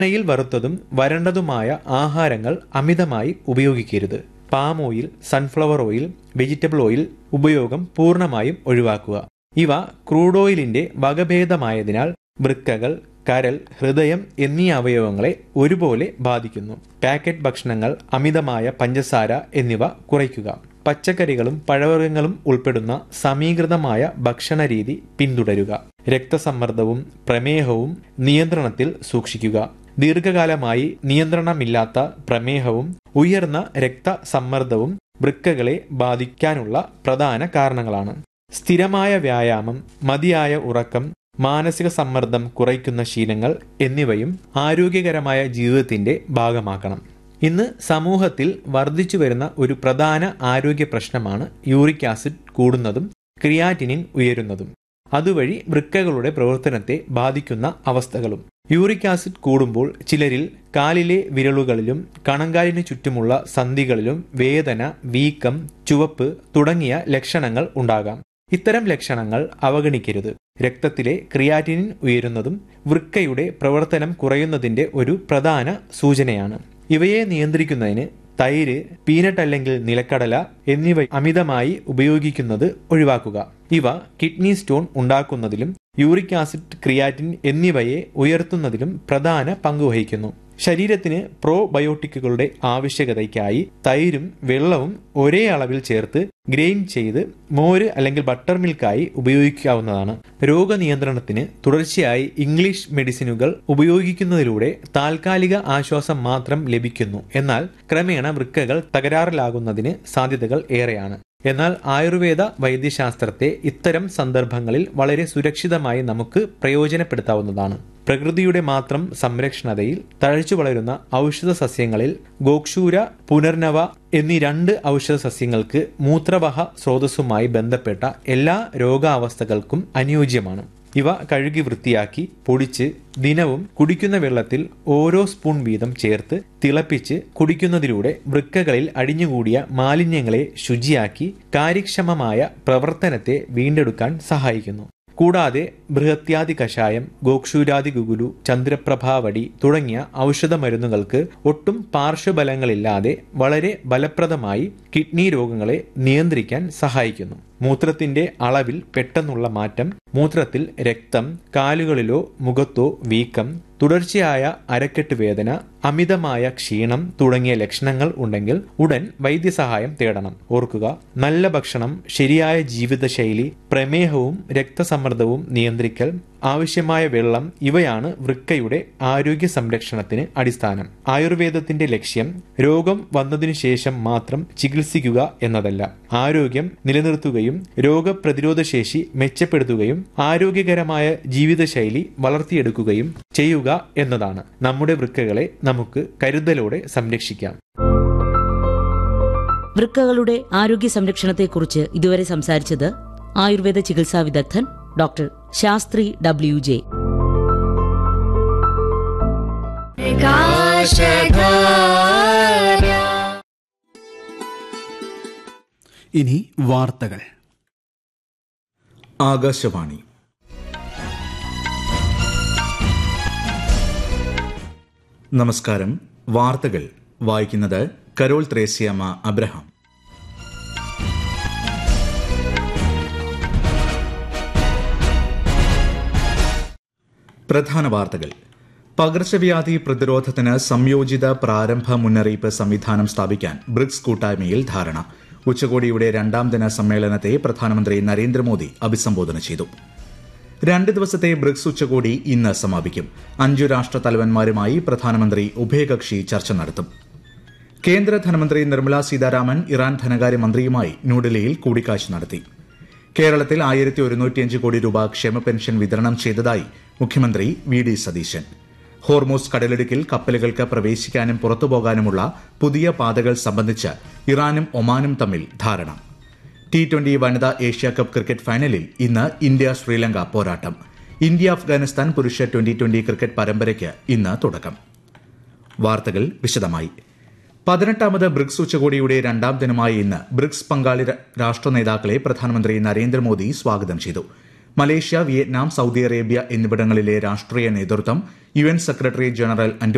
എണ്ണയിൽ വറുത്തതും വരണ്ടതുമായ ആഹാരങ്ങൾ അമിതമായി ഉപയോഗിക്കരുത് palm oil sunflower oil vegetable oil ഉപയോഗം പൂർണ്ണമായും ഒഴിവാക്കുക ഇവ ക്രൂഡ് ഓയിലിന്റെ വകഭേദമായതിനാൽ വൃക്കകൾ കരൾ ഹൃദയം എന്നീ അവയവങ്ങളെ ഒരുപോലെ ബാധിക്കുന്നു പാക്കറ്റ് ഭക്ഷണങ്ങൾ അമിതമായ പഞ്ചസാര എന്നിവ കുറയ്ക്കുക പച്ചക്കറികളും പഴവർഗ്ഗങ്ങളും ഉൾപ്പെടുന്ന സമീകൃതമായ ഭക്ഷണ രീതി പിന്തുടരുക രക്തസമ്മർദ്ദവും പ്രമേഹവും നിയന്ത്രണത്തിൽ സൂക്ഷിക്കുക ദീർഘകാലമായി നിയന്ത്രണമില്ലാത്ത പ്രമേഹവും ഉയർന്ന രക്തസമ്മർദ്ദവും വൃക്കകളെ ബാധിക്കാനുള്ള പ്രധാന കാരണങ്ങളാണ് സ്ഥിരമായ വ്യായാമം മതിയായ ഉറക്കം മാനസിക സമ്മർദ്ദം കുറയ്ക്കുന്ന ശീലങ്ങൾ എന്നിവയും ആരോഗ്യകരമായ ജീവിതത്തിന്റെ ഭാഗമാക്കണം ഇന്ന് സമൂഹത്തിൽ വർദ്ധിച്ചു വരുന്ന ഒരു പ്രധാന ആരോഗ്യ പ്രശ്നമാണ് യൂറിക് ആസിഡ് കൂടുന്നതും ക്രിയാറ്റിനിൻ ഉയരുന്നതും അതുവഴി വൃക്കകളുടെ പ്രവർത്തനത്തെ ബാധിക്കുന്ന അവസ്ഥകളും യൂറിക് ആസിഡ് കൂടുമ്പോൾ ചിലരിൽ കാലിലെ വിരലുകളിലും കണങ്കാലിന് ചുറ്റുമുള്ള സന്ധികളിലും വേദന വീക്കം ചുവപ്പ് തുടങ്ങിയ ലക്ഷണങ്ങൾ ഉണ്ടാകാം ഇത്തരം ലക്ഷണങ്ങൾ അവഗണിക്കരുത് രക്തത്തിലെ ക്രിയാറ്റിനിൻ ഉയരുന്നതും വൃക്കയുടെ പ്രവർത്തനം കുറയുന്നതിന്റെ ഒരു പ്രധാന സൂചനയാണ് ഇവയെ നിയന്ത്രിക്കുന്നതിന് തൈര് പീനട്ട് അല്ലെങ്കിൽ നിലക്കടല എന്നിവ അമിതമായി ഉപയോഗിക്കുന്നത് ഒഴിവാക്കുക ഇവ കിഡ്നി സ്റ്റോൺ ഉണ്ടാക്കുന്നതിലും യൂറിക് ആസിഡ് ക്രിയാറ്റിൻ എന്നിവയെ ഉയർത്തുന്നതിലും പ്രധാന പങ്കുവഹിക്കുന്നു ശരീരത്തിന് പ്രോബയോട്ടിക്കുകളുടെ ആവശ്യകതയ്ക്കായി തൈരും വെള്ളവും ഒരേ അളവിൽ ചേർത്ത് ഗ്രൈൻഡ് ചെയ്ത് മോര് അല്ലെങ്കിൽ ബട്ടർ മിൽക്കായി ഉപയോഗിക്കാവുന്നതാണ് രോഗനിയന്ത്രണത്തിന് തുടർച്ചയായി ഇംഗ്ലീഷ് മെഡിസിനുകൾ ഉപയോഗിക്കുന്നതിലൂടെ താൽക്കാലിക ആശ്വാസം മാത്രം ലഭിക്കുന്നു എന്നാൽ ക്രമേണ വൃക്കകൾ തകരാറിലാകുന്നതിന് സാധ്യതകൾ ഏറെയാണ് എന്നാൽ ആയുർവേദ വൈദ്യശാസ്ത്രത്തെ ഇത്തരം സന്ദർഭങ്ങളിൽ വളരെ സുരക്ഷിതമായി നമുക്ക് പ്രയോജനപ്പെടുത്താവുന്നതാണ് പ്രകൃതിയുടെ മാത്രം സംരക്ഷണതയിൽ തഴച്ചു വളരുന്ന ഔഷധ സസ്യങ്ങളിൽ ഗോക്ഷൂര പുനർനവ എന്നീ രണ്ട് ഔഷധ സസ്യങ്ങൾക്ക് മൂത്രവഹ സ്രോതസ്സുമായി ബന്ധപ്പെട്ട എല്ലാ രോഗാവസ്ഥകൾക്കും അനുയോജ്യമാണ് ഇവ കഴുകി വൃത്തിയാക്കി പൊടിച്ച് ദിനവും കുടിക്കുന്ന വെള്ളത്തിൽ ഓരോ സ്പൂൺ വീതം ചേർത്ത് തിളപ്പിച്ച് കുടിക്കുന്നതിലൂടെ വൃക്കകളിൽ അടിഞ്ഞുകൂടിയ മാലിന്യങ്ങളെ ശുചിയാക്കി കാര്യക്ഷമമായ പ്രവർത്തനത്തെ വീണ്ടെടുക്കാൻ സഹായിക്കുന്നു കൂടാതെ ബൃഹത്യാദി കഷായം ഗോക്ഷൂരാദി ഗുഗുലു ചന്ദ്രപ്രഭാവടി തുടങ്ങിയ ഔഷധ മരുന്നുകൾക്ക് ഒട്ടും പാർശ്വഫലങ്ങളില്ലാതെ വളരെ ഫലപ്രദമായി കിഡ്നി രോഗങ്ങളെ നിയന്ത്രിക്കാൻ സഹായിക്കുന്നു മൂത്രത്തിന്റെ അളവിൽ പെട്ടെന്നുള്ള മാറ്റം മൂത്രത്തിൽ രക്തം കാലുകളിലോ മുഖത്തോ വീക്കം തുടർച്ചയായ അരക്കെട്ട് വേദന അമിതമായ ക്ഷീണം തുടങ്ങിയ ലക്ഷണങ്ങൾ ഉണ്ടെങ്കിൽ ഉടൻ വൈദ്യസഹായം തേടണം ഓർക്കുക നല്ല ഭക്ഷണം ശരിയായ ജീവിതശൈലി പ്രമേഹവും രക്തസമ്മർദ്ദവും നിയന്ത്രിക്കൽ ആവശ്യമായ വെള്ളം ഇവയാണ് വൃക്കയുടെ ആരോഗ്യ സംരക്ഷണത്തിന് അടിസ്ഥാനം ആയുർവേദത്തിന്റെ ലക്ഷ്യം രോഗം വന്നതിനു ശേഷം മാത്രം ചികിത്സിക്കുക എന്നതല്ല ആരോഗ്യം നിലനിർത്തുകയും രോഗപ്രതിരോധ ശേഷി മെച്ചപ്പെടുത്തുകയും ആരോഗ്യകരമായ ജീവിതശൈലി വളർത്തിയെടുക്കുകയും ചെയ്യുക എന്നതാണ് നമ്മുടെ വൃക്കകളെ നമുക്ക് കരുതലോടെ സംരക്ഷിക്കാം വൃക്കകളുടെ ആരോഗ്യ സംരക്ഷണത്തെക്കുറിച്ച് ഇതുവരെ സംസാരിച്ചത് ആയുർവേദ ചികിത്സാ വിദഗ്ധൻ ഡോക്ടർ ശാസ്ത്രി ഡബ്ല്യു ജെ ഇനി വാർത്തകൾ ആകാശവാണി നമസ്കാരം വാർത്തകൾ വായിക്കുന്നത് കരോൾ ത്രേസ്യാമ്മ അബ്രഹാം പ്രധാന വാർത്തകൾ പകർച്ചവ്യാധി പ്രതിരോധത്തിന് സംയോജിത പ്രാരംഭ മുന്നറിയിപ്പ് സംവിധാനം സ്ഥാപിക്കാൻ ബ്രിക്സ് കൂട്ടായ്മയിൽ ധാരണ ഉച്ചകോടിയുടെ രണ്ടാം ദിന സമ്മേളനത്തെ പ്രധാനമന്ത്രി നരേന്ദ്രമോദി അഭിസംബോധന ചെയ്തു രണ്ട് ദിവസത്തെ ബ്രിക്സ് ഉച്ചകോടി ഇന്ന് സമാപിക്കും അഞ്ചു രാഷ്ട്ര തലവന്മാരുമായി പ്രധാനമന്ത്രി ഉഭയകക്ഷി ചർച്ച നടത്തും കേന്ദ്ര ധനമന്ത്രി നിർമ്മല സീതാരാമൻ ഇറാൻ ധനകാര്യമന്ത്രിയുമായി ന്യൂഡൽഹിയിൽ കൂടിക്കാഴ്ച നടത്തി കേരളത്തിൽ ആയിരത്തി ഒരുന്നൂറ്റിയഞ്ച് കോടി രൂപ ക്ഷേമ പെൻഷൻ വിതരണം ചെയ്തതായി മുഖ്യമന്ത്രി വി ഡി സതീശൻ ഹോർമോസ് കടലിടുക്കിൽ കപ്പലുകൾക്ക് പ്രവേശിക്കാനും പുറത്തുപോകാനുമുള്ള പുതിയ പാതകൾ സംബന്ധിച്ച് ഇറാനും ഒമാനും തമ്മിൽ ധാരണ ടി ട്വന്റി വനിതാ ഏഷ്യ കപ്പ് ക്രിക്കറ്റ് ഫൈനലിൽ ഇന്ന് ഇന്ത്യ ശ്രീലങ്ക പോരാട്ടം ഇന്ത്യ അഫ്ഗാനിസ്ഥാൻ പുരുഷ ട്വന്റി ട്വന്റി ക്രിക്കറ്റ് പരമ്പരയ്ക്ക് ഇന്ന് തുടക്കം വാർത്തകൾ വിശദമായി പതിനെട്ടാമത് ബ്രിക്സ് ഉച്ചകോടിയുടെ രണ്ടാം ദിനമായ ഇന്ന് ബ്രിക്സ് പങ്കാളി രാഷ്ട്ര നേതാക്കളെ പ്രധാനമന്ത്രി നരേന്ദ്രമോദി സ്വാഗതം ചെയ്തു മലേഷ്യ വിയറ്റ്നാം സൌദി അറേബ്യ എന്നിവിടങ്ങളിലെ രാഷ്ട്രീയ നേതൃത്വം യു എൻ സെക്രട്ടറി ജനറൽ